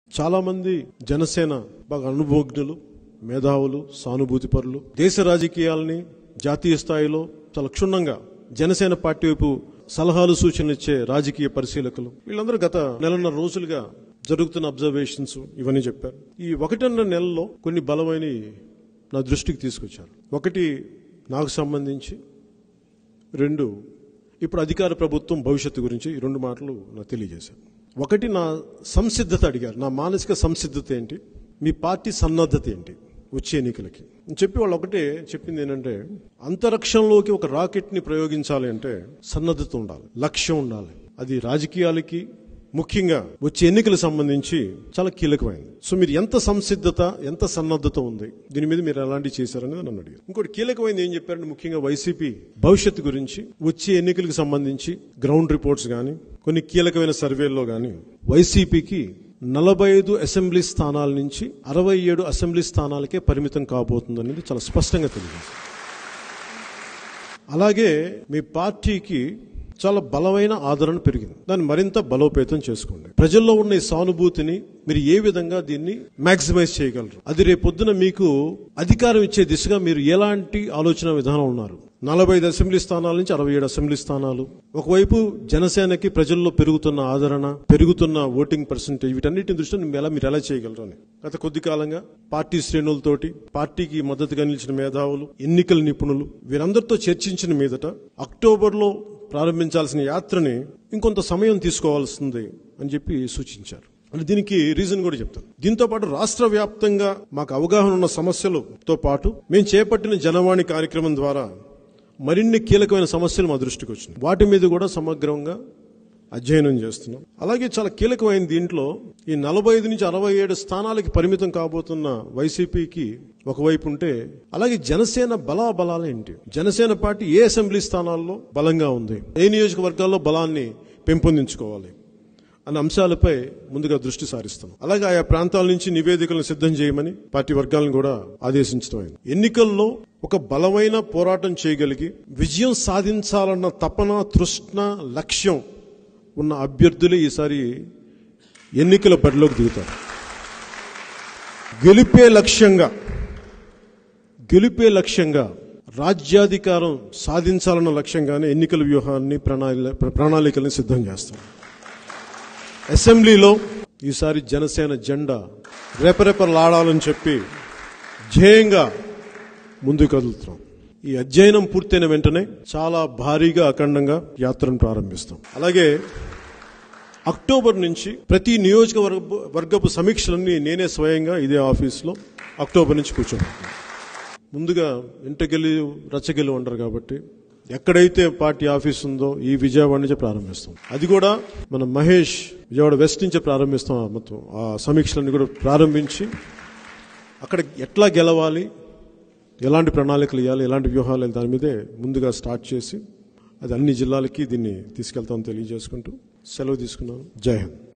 చాలా మంది జనసేన బాగా అనుభవజ్ఞులు మేధావులు సానుభూతిపరులు దేశ రాజకీయాలని జాతీయ స్థాయిలో చాలా క్షుణ్ణంగా జనసేన పార్టీ వైపు సలహాలు సూచనలు ఇచ్చే రాజకీయ పరిశీలకులు వీళ్ళందరూ గత నెలన్నర రోజులుగా జరుగుతున్న అబ్జర్వేషన్స్ ఇవన్నీ చెప్పారు ఈ ఒకటిన్నర నెలలో కొన్ని బలమైన నా దృష్టికి తీసుకొచ్చారు ఒకటి నాకు సంబంధించి రెండు ఇప్పుడు అధికార ప్రభుత్వం భవిష్యత్తు గురించి ఈ రెండు మాటలు నాకు తెలియజేశాను ఒకటి నా సంసిద్ధత అడిగారు నా మానసిక సంసిద్ధత ఏంటి మీ పార్టీ సన్నద్ధత ఏంటి వచ్చే ఎన్నికలకి అని చెప్పి వాళ్ళు ఒకటే చెప్పింది ఏంటంటే అంతరిక్షంలోకి ఒక రాకెట్ ని ప్రయోగించాలి అంటే సన్నద్ధత ఉండాలి లక్ష్యం ఉండాలి అది రాజకీయాలకి ముఖ్యంగా వచ్చే ఎన్నికలకు సంబంధించి చాలా కీలకమైంది సో మీరు ఎంత సంసిద్ధత ఎంత సన్నద్ధత ఉంది దీని మీద మీరు ఎలాంటి చేశారనేది నన్ను అడిగారు ఇంకోటి కీలకమైంది ఏం చెప్పారంటే ముఖ్యంగా వైసీపీ భవిష్యత్తు గురించి వచ్చే ఎన్నికలకు సంబంధించి గ్రౌండ్ రిపోర్ట్స్ కానీ కొన్ని కీలకమైన సర్వేల్లో కానీ వైసీపీకి నలభై ఐదు అసెంబ్లీ స్థానాల నుంచి అరవై ఏడు అసెంబ్లీ స్థానాలకే పరిమితం కాబోతుందనేది చాలా స్పష్టంగా తెలియదు అలాగే మీ పార్టీకి చాలా బలమైన ఆదరణ పెరిగింది దాన్ని మరింత బలోపేతం చేసుకోండి ప్రజల్లో ఉన్న ఈ సానుభూతిని మీరు ఏ విధంగా దీన్ని మాక్సిమైజ్ చేయగలరు అది రేపొద్దున మీకు అధికారం ఇచ్చే దిశగా మీరు ఎలాంటి ఆలోచన విధానం ఉన్నారు నలభై ఐదు అసెంబ్లీ స్థానాల నుంచి అరవై ఏడు అసెంబ్లీ స్థానాలు ఒకవైపు జనసేనకి ప్రజల్లో పెరుగుతున్న ఆదరణ పెరుగుతున్న ఓటింగ్ పర్సంటేజ్ వీటన్నిటిని దృష్టిలో మీరు ఎలా మీరు ఎలా చేయగలరు అని గత కొద్ది కాలంగా పార్టీ శ్రేణులతోటి పార్టీకి మద్దతుగా నిలిచిన మేధావులు ఎన్నికల నిపుణులు వీరందరితో చర్చించిన మీదట అక్టోబర్లో ప్రారంభించాల్సిన యాత్రని ఇంకొంత సమయం తీసుకోవాల్సింది అని చెప్పి సూచించారు అంటే దీనికి రీజన్ కూడా చెప్తాను దీంతో పాటు రాష్ట్ర వ్యాప్తంగా మాకు అవగాహన ఉన్న సమస్యలతో పాటు మేము చేపట్టిన జనవాణి కార్యక్రమం ద్వారా మరిన్ని కీలకమైన సమస్యలు మా దృష్టికి వచ్చినాయి వాటి మీద కూడా సమగ్రంగా అధ్యయనం చేస్తున్నాం అలాగే చాలా కీలకమైన దీంట్లో ఈ నలభై ఐదు నుంచి అరవై ఏడు స్థానాలకి పరిమితం కాబోతున్న వైసీపీకి ఒకవైపు ఉంటే అలాగే జనసేన బలాబలాలు ఏంటి జనసేన పార్టీ ఏ అసెంబ్లీ స్థానాల్లో బలంగా ఉంది ఏ నియోజకవర్గాల్లో బలాన్ని పెంపొందించుకోవాలి అనే అంశాలపై ముందుగా దృష్టి సారిస్తాం అలాగే ఆయా ప్రాంతాల నుంచి నివేదికలను సిద్ధం చేయమని పార్టీ వర్గాలను కూడా ఆదేశించడం అయింది ఎన్నికల్లో ఒక బలమైన పోరాటం చేయగలిగి విజయం సాధించాలన్న తపన తృష్ణ లక్ష్యం ఉన్న అభ్యర్థులే ఈసారి ఎన్నికల బరిలోకి దిగుతారు గెలిపే లక్ష్యంగా గెలిపే లక్ష్యంగా రాజ్యాధికారం సాధించాలన్న లక్ష్యంగానే ఎన్నికల వ్యూహాన్ని ప్రణాళి ప్రణాళికల్ని సిద్ధం చేస్తాం అసెంబ్లీలో ఈసారి జనసేన జెండా రెపరెపలాడాలని చెప్పి ధ్యేయంగా ముందుకు కదులుతున్నాం ఈ అధ్యయనం పూర్తయిన వెంటనే చాలా భారీగా అఖండంగా యాత్రను ప్రారంభిస్తాం అలాగే అక్టోబర్ నుంచి ప్రతి నియోజకవర్గ వర్గపు సమీక్షలన్నీ నేనే స్వయంగా ఇదే ఆఫీస్లో అక్టోబర్ నుంచి కూర్చోబెడతాను ముందుగా ఇంటకెళ్ళి రచ్చకెళ్ళి ఉంటారు కాబట్టి ఎక్కడైతే పార్టీ ఆఫీస్ ఉందో ఈ విజయవాడ నుంచే ప్రారంభిస్తాం అది కూడా మన మహేష్ విజయవాడ వెస్ట్ నుంచే ప్రారంభిస్తాం ఆ మొత్తం ఆ సమీక్షలన్నీ కూడా ప్రారంభించి అక్కడ ఎట్లా గెలవాలి ఎలాంటి ప్రణాళికలు ఇవ్వాలి ఎలాంటి వ్యూహాలు దాని మీదే ముందుగా స్టార్ట్ చేసి అది అన్ని జిల్లాలకి దీన్ని తీసుకెళ్తామని తెలియజేసుకుంటూ సెలవు తీసుకున్నాను జై హింద్